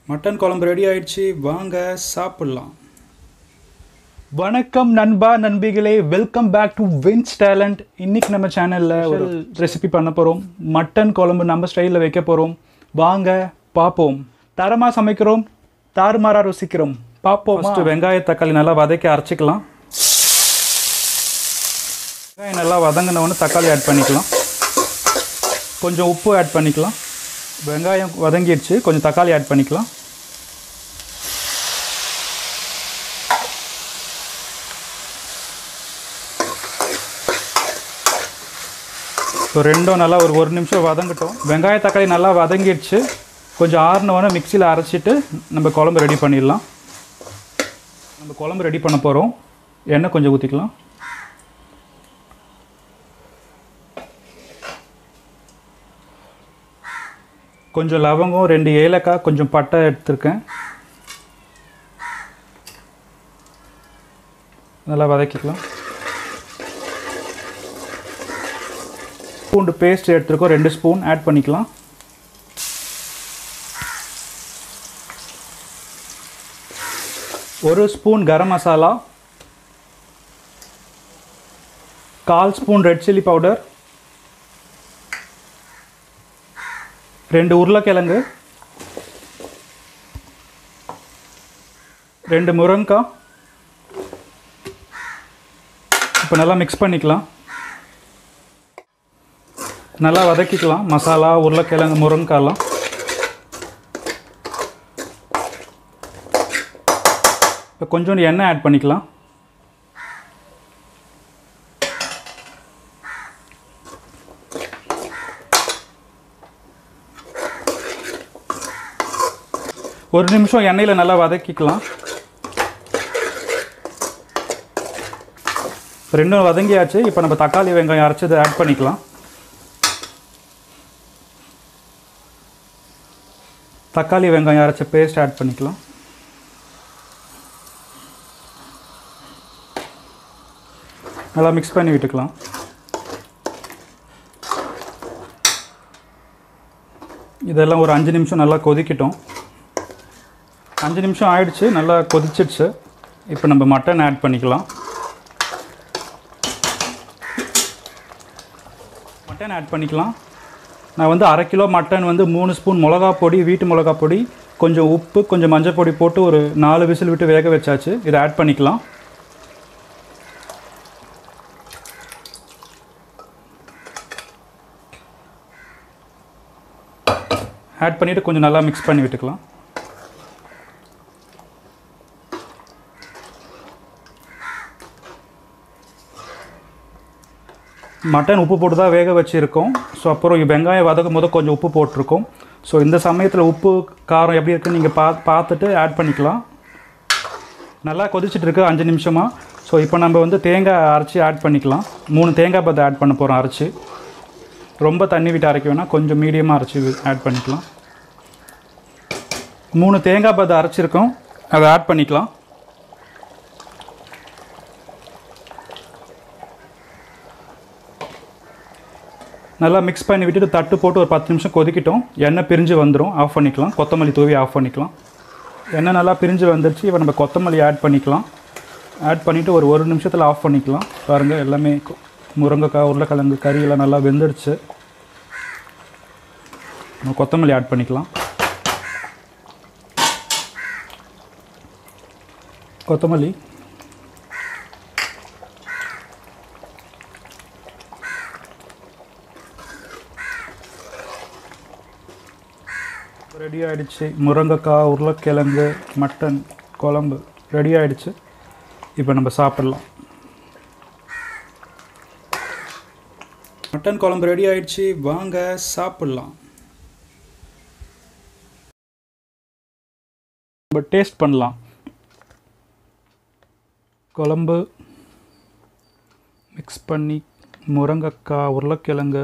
mutton குழம்பு ready ஆயிடுச்சு வாங்க சாப்பிட்லாம் வணக்கம் நண்பா நண்பிகளே welcome back to Vins talent இன்னைக்கு நம்ம சேனலில் ஒரு ரெசிபி பண்ண போகிறோம் மட்டன் குழம்பு நம்ம ஸ்டைலில் வைக்க போகிறோம் வாங்க பார்ப்போம் தரமாக சமைக்கிறோம் தாறுமாறாக ருசிக்கிறோம் பார்ப்போம் ஃபஸ்ட்டு வெங்காய தக்காளி நல்லா வதக்கி அரைச்சிக்கலாம் வெங்காயம் நல்லா வதங்கினவொடனே தக்காளி ஆட் பண்ணிக்கலாம் கொஞ்சம் உப்பு ஆட் பண்ணிக்கலாம் வெங்காயம் வதங்கிடுச்சு கொஞ்சம் தக்காளி ஆட் பண்ணிக்கலாம் ஸோ ரெண்டும் நல்லா ஒரு ஒரு நிமிஷம் வதங்கட்டும் வெங்காய தக்காளி நல்லா வதங்கிடுச்சு கொஞ்சம் ஆறுனவொடனே மிக்சியில் அரைச்சிட்டு நம்ம குழம்பு ரெடி பண்ணிடலாம் நம்ம குழம்பு ரெடி பண்ண போகிறோம் எண்ணெய் கொஞ்சம் ஊற்றிக்கலாம் கொஞ்சம் லவங்கம் ரெண்டு ஏலக்காய் கொஞ்சம் பட்டை எடுத்திருக்கேன் நல்லா வதக்கிக்கலாம் பூண்டு பேஸ்ட் எடுத்துருக்கோம் ரெண்டு ஸ்பூன் ஆட் பண்ணிக்கலாம் ஒரு ஸ்பூன் கரம் மசாலா கால் ஸ்பூன் ரெட் சில்லி பவுடர் ரெண்டு உருளைக்கிழங்கு ரெண்டு முருங்கைக்காய் இப்போ நல்லா மிக்ஸ் பண்ணிக்கலாம் நல்லா வதக்கிக்கலாம் மசாலா உருளைக்கிழங்கு முருங்கைக்காலாம் இப்போ கொஞ்சோண்டு எண்ணெய் ஆட் பண்ணிக்கலாம் ஒரு நிமிஷம் எண்ணெயில் நல்லா வதக்கிக்கலாம் ரெண்டும் வதங்கியாச்சு இப்போ நம்ம தக்காளி வெங்காயம் அரைச்சதை ஆட் பண்ணிக்கலாம் தக்காளி வெங்காயம் அரைச்ச பேஸ்ட் ஆட் பண்ணிக்கலாம் நல்லா மிக்ஸ் பண்ணி விட்டுக்கலாம் இதெல்லாம் ஒரு அஞ்சு நிமிஷம் நல்லா கொதிக்கட்டும் அஞ்சு நிமிஷம் ஆயிடுச்சு நல்லா கொதிச்சிடுச்சு இப்போ நம்ம மட்டன் ஆட் பண்ணிக்கலாம் மட்டன் ஆட் பண்ணிக்கலாம் நான் வந்து அரை கிலோ மட்டன் வந்து மூணு ஸ்பூன் மிளகா பொடி வீட்டு மிளகா பொடி கொஞ்சம் உப்பு கொஞ்சம் மஞ்சள் பொடி போட்டு ஒரு நாலு விசில் விட்டு வேக வச்சாச்சு இதை ஆட் பண்ணிக்கலாம் ஆட் பண்ணிவிட்டு கொஞ்சம் நல்லா மிக்ஸ் பண்ணி விட்டுக்கலாம் மட்டன் உப்பு போட்டு தான் வேக வச்சுருக்கோம் ஸோ அப்புறம் வெங்காயம் வதக்கும் போது கொஞ்சம் உப்பு போட்டிருக்கோம் ஸோ இந்த சமயத்தில் உப்பு காரம் எப்படி இருக்குன்னு நீங்கள் பா பார்த்துட்டு ஆட் பண்ணிக்கலாம் நல்லா கொதிச்சுட்டு இருக்கு அஞ்சு நிமிஷமாக ஸோ இப்போ நம்ம வந்து தேங்காய் அரைச்சி ஆட் பண்ணிக்கலாம் மூணு தேங்காய் பத்தை ஆட் பண்ண போகிறோம் அரைச்சி ரொம்ப தண்ணி விட்டு அரைக்க வேணாம் கொஞ்சம் மீடியமாக அரைச்சி ஆட் பண்ணிக்கலாம் மூணு தேங்காய் பத்தை அரைச்சிருக்கோம் அதை ஆட் பண்ணிக்கலாம் நல்லா மிக்ஸ் பண்ணி விட்டுட்டு தட்டு போட்டு ஒரு பத்து நிமிஷம் கொதிக்கிட்டோம் எண்ணெய் பிரிஞ்சு வந்துடும் ஆஃப் பண்ணிக்கலாம் கொத்தமல்லி தூவி ஆஃப் பண்ணிக்கலாம் எண்ணெய் நல்லா பிரிஞ்சு வந்துருச்சு இப்போ நம்ம கொத்தமல்லி ஆட் பண்ணிக்கலாம் ஆட் பண்ணிவிட்டு ஒரு ஒரு நிமிஷத்தில் ஆஃப் பண்ணிக்கலாம் பாருங்கள் எல்லாமே கொ- முருங்கைக்காய் உருளைக்கிழங்கு கறி எல்லாம் நல்லா வெந்துடுச்சு நம்ம கொத்தமல்லி ஆட் பண்ணிக்கலாம் கொத்தமல்லி ரெடி ஆயிடுச்சு முருங்கைக்காய் உருளைக்கிழங்கு மட்டன் குழம்பு ரெடி ஆயிடுச்சு இப்போ நம்ம சாப்பிடலாம் மட்டன் குழம்பு ரெடி ஆயிடுச்சு வாங்க சாப்பிடலாம் நம்ம டேஸ்ட் பண்ணலாம் குழம்பு மிக்ஸ் பண்ணி முருங்கைக்காய் உருளைக்கிழங்கு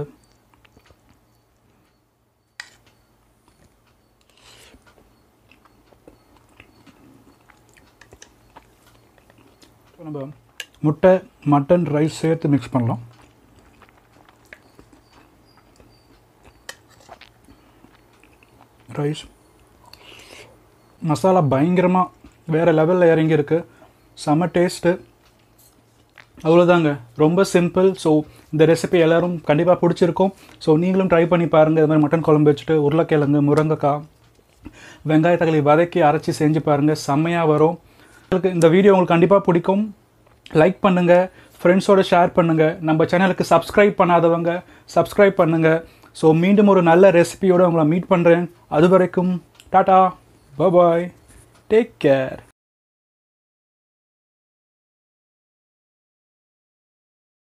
இப்போ நம்ம முட்டை மட்டன் ரைஸ் சேர்த்து மிக்ஸ் பண்ணலாம் ரைஸ் மசாலா பயங்கரமாக வேறு லெவலில் இறங்கியிருக்கு செம்ம டேஸ்ட்டு அவ்வளோதாங்க ரொம்ப சிம்பிள் ஸோ இந்த ரெசிபி எல்லாரும் கண்டிப்பாக பிடிச்சிருக்கும் ஸோ நீங்களும் ட்ரை பண்ணி பாருங்கள் இது மாதிரி மட்டன் குழம்பு வச்சுட்டு உருளைக்கிழங்கு முருங்கைக்காய் வெங்காய தக்காளி வதக்கி அரைச்சி செஞ்சு பாருங்கள் செம்மையாக வரும் உங்களுக்கு இந்த வீடியோ உங்களுக்கு கண்டிப்பாக பிடிக்கும் லைக் பண்ணுங்கள் ஃப்ரெண்ட்ஸோட ஷேர் பண்ணுங்கள் நம்ம சேனலுக்கு சப்ஸ்கிரைப் பண்ணாதவங்க சப்ஸ்கிரைப் பண்ணுங்கள் ஸோ மீண்டும் ஒரு நல்ல ரெசிபியோடு உங்களை மீட் பண்ணுறேன் அது வரைக்கும் டாட்டா பாய் டேக் கேர்